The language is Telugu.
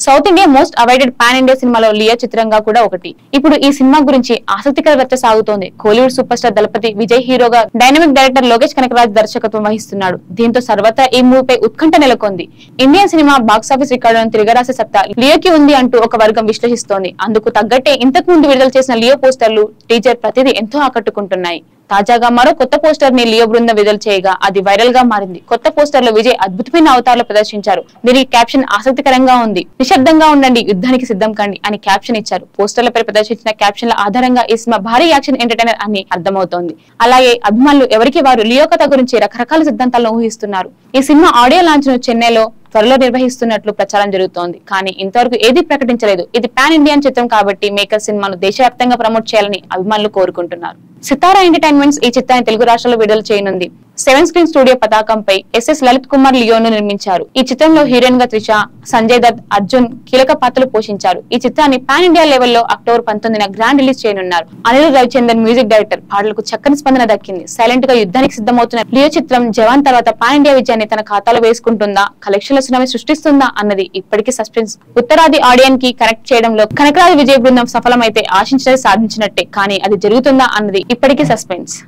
south India most awaited pan India సినిమాలో లియో చిత్రంగా కూడా ఒకటి ఇప్పుడు ఈ సినిమా గురించి ఆసక్తికర చర్చ సాగుతోంది కోలీవుడ్ సూపర్ స్టార్ దళపతి విజయ్ హీరోగా డైనమిక్ డైరెక్టర్ లోకేష్ కనకరాజ్ దర్శకత్వం వహిస్తున్నాడు దీంతో సర్వత్రా ఈ మూవీపై ఉత్కంఠ నెలకొంది ఇండియన్ సినిమా బాక్సాఫీస్ రికార్డులను తిరగరాసే సత్తా లియోకి ఉంది అంటూ ఒక వర్గం విశ్లేషిస్తోంది అందుకు తగ్గట్టే ఇంతకు ముందు విడుదల చేసిన లియో పోస్టర్లు టీజర్ ప్రతిదీ ఎంతో ఆకట్టుకుంటున్నాయి తాజాగా మరో కొత్త పోస్టర్ ని లియో బృందం విడుదల చేయగా అది వైరల్ గా మారింది కొత్త పోస్టర్ లో విజయ్ అద్భుతమైన అవతారాలు ప్రదర్శించారు దీని క్యాప్షన్ ఆసక్తికరంగా ఉంది నిశ్శబ్దంగా ఉండండి యుద్ధానికి సిద్ధం కండి అని క్యాప్షన్ ఇచ్చారు పోస్టర్లపై ప్రదర్శించిన క్యాప్షన్ల ఆధారంగా ఈ సినిమా భారీ యాక్షన్ ఎంటర్టైనర్ అని అర్థమవుతోంది అలాగే అభిమానులు ఎవరికి వారు లియో కథ గురించి రకరకాల సిద్ధాంతాలను ఊహిస్తున్నారు ఈ సినిమా ఆడియో లాంచ్ ను చెన్నైలో త్వరలో నిర్వహిస్తున్నట్లు ప్రచారం జరుగుతోంది కానీ ఇంతవరకు ఏది ప్రకటించలేదు ఇది పాన్ ఇండియన్ చిత్రం కాబట్టి మేకర్ సినిమాను దేశవ్యాప్తంగా ప్రమోట్ చేయాలని అభిమానులు కోరుకుంటున్నారు సితారా ఎంటర్టైన్మెంట్స్ ఈ చిత్రాన్ని తెలుగు రాష్ట్రాల్లో విడుదల చేయనుంది సెవెన్ స్క్రీన్ స్టూడియో పతాకంపై ఎస్ఎస్ లలిత్ కుమార్ లియోను నిర్మించారు ఈ చిత్రంలో హీరోయిన్ గా త్రిష సంజయ్ దత్ అర్జున్ కీలక పాత్రలు పోషించారు ఈ చిత్రాన్ని పాన్ ఇండియా లెవెల్లో అక్టోబర్ పంతొమ్మిదిన గ్రాండ్ రిలీజ్ చేయనున్నారు అనిల్ రవిచందర్ మ్యూజిక్ డైరెక్టర్ పాటలకు చక్కని స్పందన దక్కింది సైలెంట్ గా యుద్ధానికి సిద్ధమవుతున్న లియో చిత్రం జవాన్ తర్వాత పాన్ ఇండియా విజయాన్ని తన ఖాతాలో వేసుకుంటుందా కలెక్షన్ల సునామీ సృష్టిస్తుందా అన్నది ఇప్పటికీ సస్పెన్స్ ఉత్తరాది ఆడియన్ కి కనెక్ట్ చేయడంలో కనకరాజు విజయ బృందం సఫలమైతే ఆశించినది సాధించినట్టే కానీ అది జరుగుతుందా అన్నది ఇప్పటికీ సస్పెన్స్